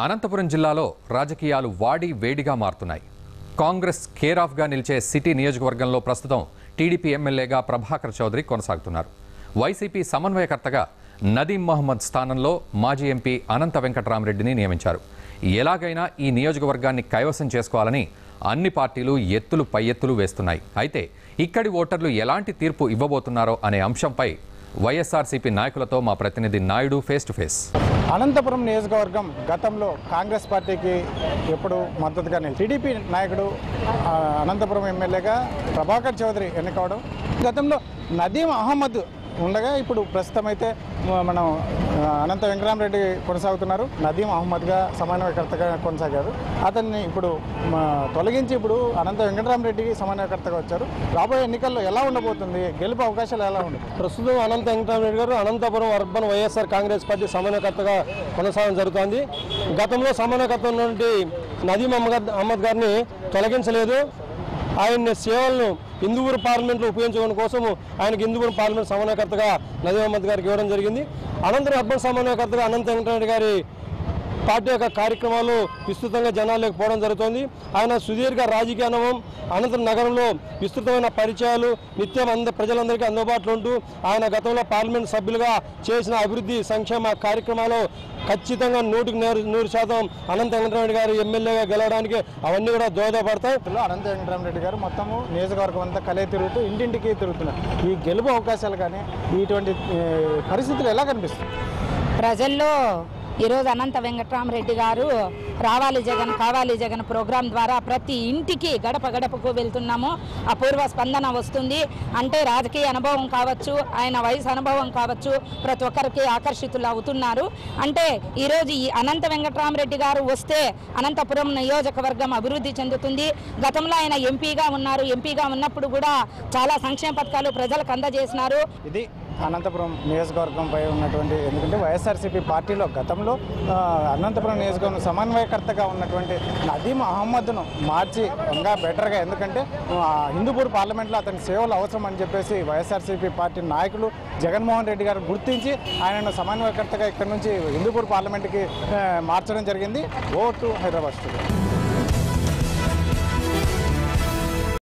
అనంతపురం జిల్లాలో రాజకీయాలు వాడి వేడిగా మారుతున్నాయి కాంగ్రెస్ కేర్ ఆఫ్గా నిలిచే సిటీ నియోజకవర్గంలో ప్రస్తుతం టీడీపీ ఎమ్మెల్యేగా ప్రభాకర్ చౌదరి కొనసాగుతున్నారు వైసీపీ సమన్వయకర్తగా నదీం మహమ్మద్ స్థానంలో మాజీ ఎంపీ అనంత వెంకటరామరెడ్డిని నియమించారు ఎలాగైనా ఈ నియోజకవర్గాన్ని కైవసం చేసుకోవాలని అన్ని పార్టీలు ఎత్తులు పై ఎత్తులు వేస్తున్నాయి అయితే ఇక్కడి ఓటర్లు ఎలాంటి తీర్పు ఇవ్వబోతున్నారో అనే అంశంపై వైఎస్ఆర్సీపీ నాయకులతో మా ప్రతినిధి Naidu face to face Anantapuram నియోజకవర్గం గతంలో కాంగ్రెస్ పార్టీకి ఎప్పుడు మద్దతుగా నిలిచి టీడీపీ నాయకుడు ఆ, అనంతపురం ఎమ్మెల్యేగా ప్రభాకర్ చౌదరి ఎన్నికవడం గతంలో నదీం అహ్మద్ ఉండగా ఇప్పుడు ప్రస్తుతం అయితే మ- మనం ఆ, అనంత వెంకటరామరెడ్డి కొనసాగుతున్నారు నదీం అహ్మద్గా సమన్వయకర్తగా కొనసాగారు అతన్ని ఇప్పుడు మ, తొలగించి ఇప్పుడు అనంత వెంకటరామరెడ్డి సమన్వయకర్తగా వచ్చారు రాబోయే ఎన్నికల్లో ఎలా ఉండబోతుంది గెలుపు అవకాశాలు ఎలా ఉండదు ప్రస్తుతం అనంత వెంకటరామరెడ్డి గారు Anantapuram urban YSR Congress party సమన్వయకర్తగా కొనసాగడం జరుగుతోంది గతంలో సమన్వయకర్త ఉన్నటువంటి నదీం అహ్మద్ అహ్మద్ గారిని తొలగించలేదు ఆయన సేవలను హిందూపూర్ పార్లమెంట్లో ఉపయోగించుకోవడం కోసం ఆయనకి హిందూపూర్ పార్లమెంట్ సమన్వయకర్తగా నదీం అహ్మద్ గారికి ఇవ్వడం జరిగింది అనంతరం అర్బన్ సమన్వయకర్తగా అనంత వెంకటరెడ్డి గారి పార్టీ యొక్క కార్యక్రమాలు విస్తృతంగా జనాల్లోకి పోవడం జరుగుతోంది ఆయన సుదీర్ఘ రాజకీయ అనుభవం అనంతరం నగరంలో విస్తృతమైన పరిచయాలు నిత్యం అంద ప్రజలందరికీ అందుబాటులో ఉంటూ ఆయన గతంలో పార్లమెంట్ సభ్యులుగా చేసిన అభివృద్ధి సంక్షేమ కార్యక్రమాలు ఖచ్చితంగా నూటికి నూరు నూరు శాతం అనంత వెంకటరెడ్డి గారు ఎమ్మెల్యేగా గెలవడానికి అవన్నీ కూడా దోహదపడతాయి లో అనంత వెంకటరామరెడ్డి గారు మొత్తము నియోజకవర్గం అంతా కలే తిరుగుతూ ఇంటింటికి తిరుగుతున్నారు ఈ గెలుపు అవకాశాలు కానీ ఇటువంటి ఏ, పరిస్థితులు ఎలా కనిపిస్తుంది ప్రజల్లో ఈరోజు అనంత వెంకట్రామరెడ్డి గారు రావాలి జగన్ కావాలి జగన్ ప్రోగ్రాం ద్వారా ప్రతి ఇంటికి గడప గడపకు వెళ్తున్నాము అపూర్వ స్పందన వస్తుంది అంటే రాజకీయ అనుభవం కావచ్చు ఆయన వయసు అనుభవం కావచ్చు ప్రతి ఒక్కరికి ఆకర్షితులు అవుతున్నారు అంటే ఈరోజు ఈ అనంత వెంకట్రామరెడ్డి గారు వస్తే అనంతపురం నియోజకవర్గం అభివృద్ధి చెందుతుంది గతంలో ఆయన ఎంపీగా ఉన్నారు ఎంపీగా ఉన్నప్పుడు కూడా చాలా సంక్షేమ పథకాలు ప్రజలకు అందజేసినారు ఇది అనంతపురం నియోజకవర్గంపై ఉన్నటువంటి ఎందుకంటే వైఎస్ఆర్సీపీ పార్టీలో గతంలో ఆ, అనంతపురం నియోజకవర్గం సమన్వయకర్తగా ఉన్నటువంటి నదీం అహ్మద్ను మార్చి ఇంకా బెటర్గా ఎందుకంటే ఆ, హిందూపూర్ పార్లమెంట్లో అతని సేవలు అవసరం అని చెప్పేసి వైఎస్ఆర్సీపీ పార్టీ నాయకులు జగన్మోహన్ రెడ్డి గారు గుర్తించి ఆయనను సమన్వయకర్తగా ఇక్కడ నుంచి హిందూపూర్ పార్లమెంట్కి ఆ, మార్చడం జరిగింది ఓటు హైదరాబాద్ స్టూడియో